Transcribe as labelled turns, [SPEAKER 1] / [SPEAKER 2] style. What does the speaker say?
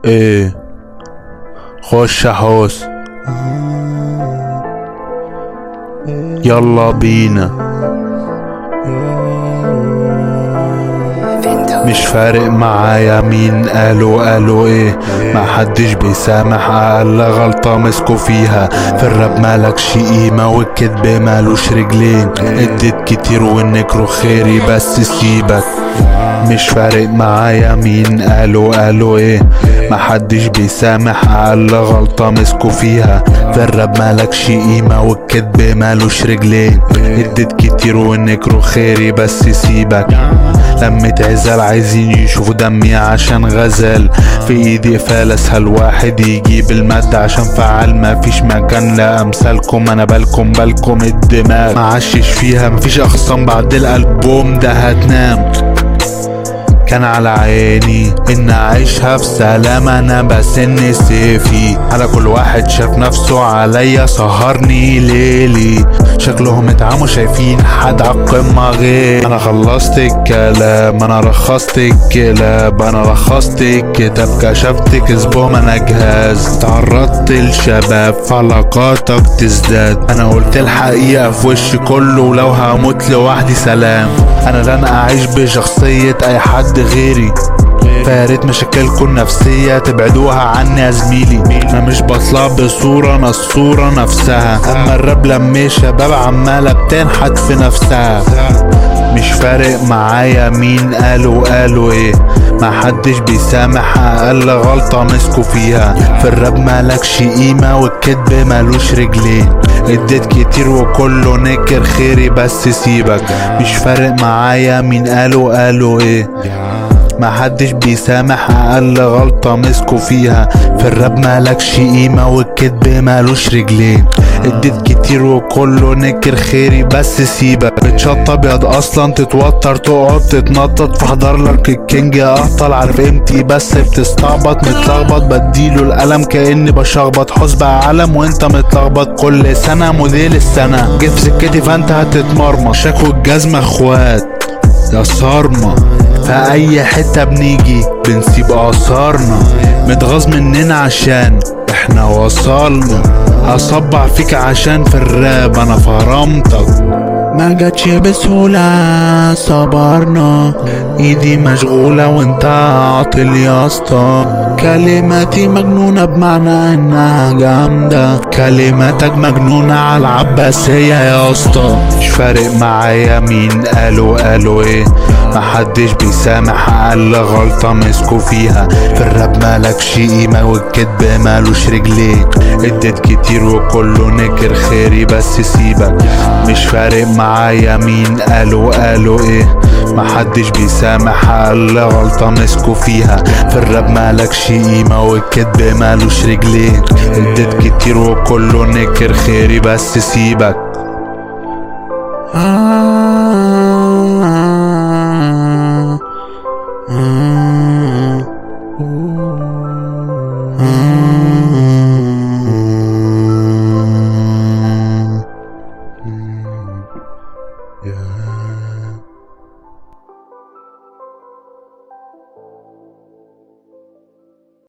[SPEAKER 1] ايه خش حوس يلا بينا مش فارق معايا مين قالوا قالوا ايه ما حدش بيسامح اقل غلطة مسكوا فيها في الراب مالكش قيمة والكدب مالوش رجلين اديت كتير والنكرو خيري بس سيبك مش فارق معايا مين قالوا قالوا ايه محدش بيسامح اقل غلطة مسكوا فيها في الراب مالكش قيمة والكدب مالوش رجلين اديت كتير والنكرو خيري بس سيبك لمة عزال عايزين يشوفوا دمي عشان غزال في ايدي قفال اسهل واحد يجيب المادة عشان فعال مفيش مكان لامثالكم انا بالكم بالكم الدماغ معشش فيها مفيش اخصام بعد الالبوم ده هتنام كان على عيني ان اعيشها في سلام انا بسن سيفي على كل واحد شاف نفسه عليا سهرني ليلي شكلهم اتعاموا شايفين حد عالقمة غير انا خلصت الكلام انا رخصت الكلاب انا لخصت الكتاب كشفت كذبهم انا جهاز تعرضت لشباب فعلاقاتك تزداد انا قلت الحقيقة في وش كله ولو هموت لوحدي سلام انا لن اعيش بشخصية اي حد غيري فياريت مشاكلكم النفسية تبعدوها عني يا زميلي انا مش بطلع بصورة انا الصورة نفسها اما الراب لما شباب عمالة بتنحت في نفسها مش فارق معايا مين قالوا قالوا ايه محدش بيسامح اقل غلطة مسكوا فيها في الراب مالكش قيمة والكدب مالوش رجلين اديت كتير وكله نكر خيري بس سيبك مش فارق معايا مين قالوا قالوا ايه محدش بيسامح اقل غلطة مسكوا فيها في الراب مالكش قيمة والكدب مالوش رجلين اديت كتير وكله نكر خيري بس سيبك بتشط ابيض اصلا تتوتر تقعد تتنطط فاحضر لك الكينج اهطل عارف قيمتي بس بتستعبط متلخبط بديله القلم كاني بشخبط حسبة علم وانت متلخبط كل سنة موديل السنة جيت في سكتي فانت هتتمرمط شكوى الجزمة اخوات يا صارمة في اي حتة بنيجي بنسيب اثارنا متغاظ مننا عشان احنا وصلنا هصبع فيك عشان في الراب انا فرمتك ما جاتش بسهولة صبرنا ايدي مشغولة وانت عاطل يا اسطى كلماتي مجنونة بمعنى انها جامدة كلماتك مجنونة على العباسية يا اسطى مش فارق معايا مين قالوا قالوا ايه محدش بيسامح اقل غلطة مسكوا فيها في الراب مالكش قيمة والكدب مالوش رجلين اديت كتير وكله نكر خيري بس سيبك مش فارق معايا مين قالوا قالوا ايه محدش بيسامح اقل غلطة مسكوا فيها في الراب مالكش قيمة والكدب مالوش رجلين اديت كتير وكله نكر خيري بس سيبك آه